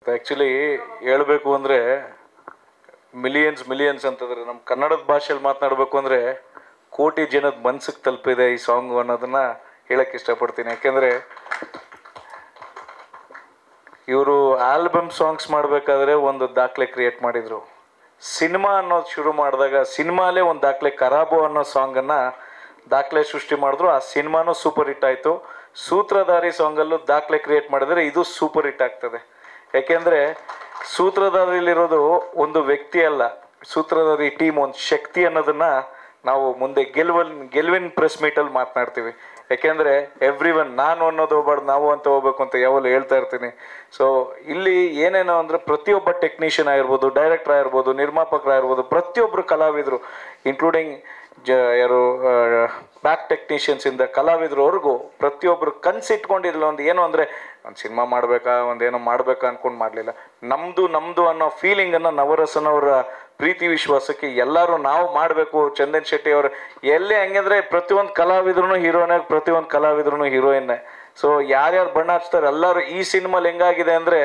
actually ಹೇಳಬೇಕು ಅಂದರೆ millions millions ಅಂತಂದ್ರೆ ನಮ್ಮ ಕನ್ನಡದ ಭಾಷೆಯಲ್ಲಿ ಮಾತನಾಡಬೇಕು ಅಂದರೆ ಕೋಟಿ ಜನದ ಮನ್ಸಿಗೆ ತಲುಪಿದೆ ಈ ಸಾಂಗು ಅನ್ನೋದನ್ನ ಹೇಳಕ್ಕೆ ಇಷ್ಟಪಡ್ತೀನಿ ಯಾಕೆಂದರೆ ಇವರು ಆಲ್ಬಮ್ ಸಾಂಗ್ಸ್ ಮಾಡಬೇಕಾದ್ರೆ ಒಂದು ದಾಖಲೆ ಕ್ರಿಯೇಟ್ ಮಾಡಿದರು ಸಿನಿಮಾ ಅನ್ನೋದು ಶುರು ಮಾಡಿದಾಗ ಸಿನಿಮಾಲೇ ಒಂದು ದಾಖಲೆ ಖರಾಬು ಅನ್ನೋ ಸಾಂಗನ್ನು ದಾಖಲೆ ಸೃಷ್ಟಿ ಮಾಡಿದ್ರು ಆ ಸಿನಿಮಾನೂ ಸೂಪರ್ ಹಿಟ್ ಆಯಿತು ಸೂತ್ರಧಾರಿ ಸಾಂಗಲ್ಲೂ ದಾಖಲೆ ಕ್ರಿಯೇಟ್ ಮಾಡಿದರೆ ಇದು ಸೂಪರ್ ಹಿಟ್ ಆಗ್ತದೆ ಯಾಕೆಂದರೆ ಸೂತ್ರಧಾರಿಲಿರೋದು ಒಂದು ವ್ಯಕ್ತಿ ಅಲ್ಲ ಸೂತ್ರಧಾರಿ ಟೀಮ್ ಒಂದು ಶಕ್ತಿ ಅನ್ನೋದನ್ನ ನಾವು ಮುಂದೆ ಗೆಲುವನ್ ಗೆಲುವಿನ ಪ್ರೆಸ್ ಮೀಟಲ್ಲಿ ಮಾತನಾಡ್ತೀವಿ ಯಾಕೆಂದರೆ ಎವ್ರಿ ಒನ್ ನಾನು ಅನ್ನೋದು ಹೋಗ್ಬಾರ್ದು ನಾವು ಅಂತ ಹೋಗ್ಬೇಕು ಅಂತ ಯಾವಾಗಲೂ ಹೇಳ್ತಾ ಇರ್ತೀನಿ ಸೊ ಇಲ್ಲಿ ಏನೇನೋ ಅಂದರೆ ಪ್ರತಿಯೊಬ್ಬ ಟೆಕ್ನಿಷಿಯನ್ ಆಗಿರ್ಬೋದು ಡೈರೆಕ್ಟರ್ ಆಗಿರ್ಬೋದು ನಿರ್ಮಾಪಕರಾಗಿರ್ಬೋದು ಪ್ರತಿಯೊಬ್ಬರು ಕಲಾವಿದರು ಇನ್ಕ್ಲೂಡಿಂಗ್ ಜ ಯಾರು ಬ್ಯಾಕ್ ಟೆಕ್ನಿಷಿಯನ್ಸಿಂದ ಕಲಾವಿದರವರೆಗೂ ಪ್ರತಿಯೊಬ್ಬರು ಕನ್ಸಿಟ್ಕೊಂಡಿರಲಿಲ್ಲ ಒಂದು ಏನು ಅಂದರೆ ಒಂದು ಸಿನಿಮಾ ಮಾಡಬೇಕಾ ಒಂದು ಏನೋ ಮಾಡಬೇಕಾ ಅಂದ್ಕೊಂಡು ಮಾಡಲಿಲ್ಲ ನಮ್ಮದು ನಮ್ಮದು ಅನ್ನೋ ಫೀಲಿಂಗನ್ನು ನವರಸನವರ ಪ್ರೀತಿ ವಿಶ್ವಾಸಕ್ಕೆ ಎಲ್ಲರೂ ನಾವು ಮಾಡಬೇಕು ಚಂದನ್ ಶೆಟ್ಟಿ ಅವರು ಎಲ್ಲೇ ಹಂಗಂದ್ರೆ ಪ್ರತಿಯೊಂದು ಕಲಾವಿದ್ರು ಹೀರೋನೇ ಪ್ರತಿಯೊಂದು ಕಲಾವಿದ್ರು ಹೀರೋಯಿನ್ನೇ ಸೊ ಯಾರ್ಯಾರು ಬಣ್ಣ ಹಚ್ತಾರೆ ಎಲ್ಲರೂ ಈ ಸಿನಿಮಾಲಿ ಹೆಂಗಾಗಿದೆ ಅಂದರೆ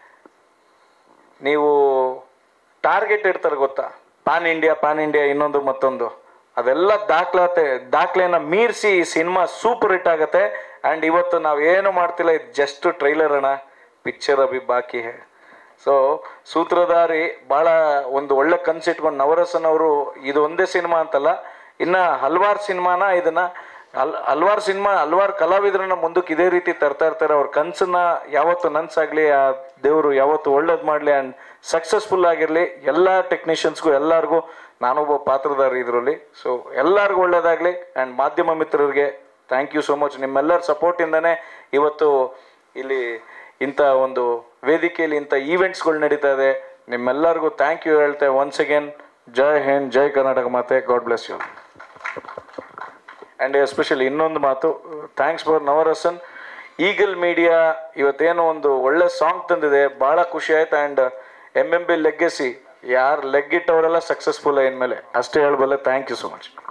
ನೀವು ಟಾರ್ಗೆಟ್ ಇಡ್ತಾರೆ ಗೊತ್ತಾ ಪಾನ್ ಇಂಡಿಯಾ ಪಾನ್ ಇಂಡಿಯಾ ಇನ್ನೊಂದು ಮತ್ತೊಂದು ಅದೆಲ್ಲ ದಾಖಲಾತೆ ದಾಖಲೆನ ಮೀರಿಸಿ ಈ ಸಿನಿಮಾ ಸೂಪರ್ ಹಿಟ್ ಆಗುತ್ತೆ ಆ್ಯಂಡ್ ಇವತ್ತು ನಾವು ಏನು ಮಾಡ್ತಿಲ್ಲ ಇದು ಜಸ್ಟ್ ಟ್ರೈಲರ್ ಅಣ್ಣ ಪಿಕ್ಚರ್ ಅಭಿ ಬಾಕಿ ಹೇ ಸೊ ಸೂತ್ರಧಾರಿ ಭಾಳ ಒಂದು ಒಳ್ಳೆ ಕನ್ಸಿಟ್ಕೊಂಡು ನವರಸನ್ ಅವರು ಇದು ಒಂದೇ ಸಿನಿಮಾ ಅಂತಲ್ಲ ಇನ್ನು ಹಲವಾರು ಸಿನಿಮಾನ ಇದನ್ನ ಹಲ್ ಹಲವಾರು ಸಿನಿಮಾ ಹಲವಾರು ಕಲಾವಿದರನ್ನ ಮುಂದಕ್ಕೆ ಇದೇ ರೀತಿ ತರ್ತಾ ಇರ್ತಾರೆ ಅವ್ರ ಕನಸನ್ನ ಯಾವತ್ತು ನನ್ಸಾಗ್ಲಿ ಆ ದೇವರು ಯಾವತ್ತು ಒಳ್ಳೇದು ಮಾಡಲಿ ಆ್ಯಂಡ್ ಸಕ್ಸಸ್ಫುಲ್ ಆಗಿರಲಿ ಎಲ್ಲ ಟೆಕ್ನಿಷಿಯನ್ಸ್ಗೂ ಎಲ್ಲರಿಗೂ ನಾನೊಬ್ಬ ಪಾತ್ರಧಾರಿ ಇದರಲ್ಲಿ ಸೊ ಎಲ್ಲರಿಗೂ ಒಳ್ಳೇದಾಗಲಿ ಆ್ಯಂಡ್ ಮಾಧ್ಯಮ ಮಿತ್ರರಿಗೆ ಥ್ಯಾಂಕ್ ಯು ಸೋ ಮಚ್ ನಿಮ್ಮೆಲ್ಲರ ಸಪೋರ್ಟಿಂದನೇ ಇವತ್ತು ಇಲ್ಲಿ ಇಂಥ ಒಂದು ವೇದಿಕೆಯಲ್ಲಿ ಇಂಥ ಈವೆಂಟ್ಸ್ಗಳು ನಡೀತಾ ಇದೆ ನಿಮ್ಮೆಲ್ಲರಿಗೂ ಥ್ಯಾಂಕ್ ಯು ಹೇಳ್ತೆ ಒನ್ಸ್ ಅಗೇನ್ ಜೈ ಹಿಂದ್ ಜೈ ಕರ್ನಾಟಕ ಮಾತೆ God bless you and especially ಇನ್ನೊಂದು ಮಾತು thanks for Navarasan eagle media ಇವತ್ತೇನೋ ಒಂದು ಒಳ್ಳೆ ಸಾಂಗ್ ತಂದಿದೆ ಭಾಳ ಖುಷಿ ಆಯ್ತು and M M B legacy ಯಾರು ಲೆಗ್ ಇಟ್ಟವರೆಲ್ಲ ಸಕ್ಸಸ್ಫುಲ್ ಇನ್ಮೇಲೆ ಅಷ್ಟೇ ಹೇಳಬಲ್ಲೆ ಥ್ಯಾಂಕ್ ಯು ಸೊ ಮಚ್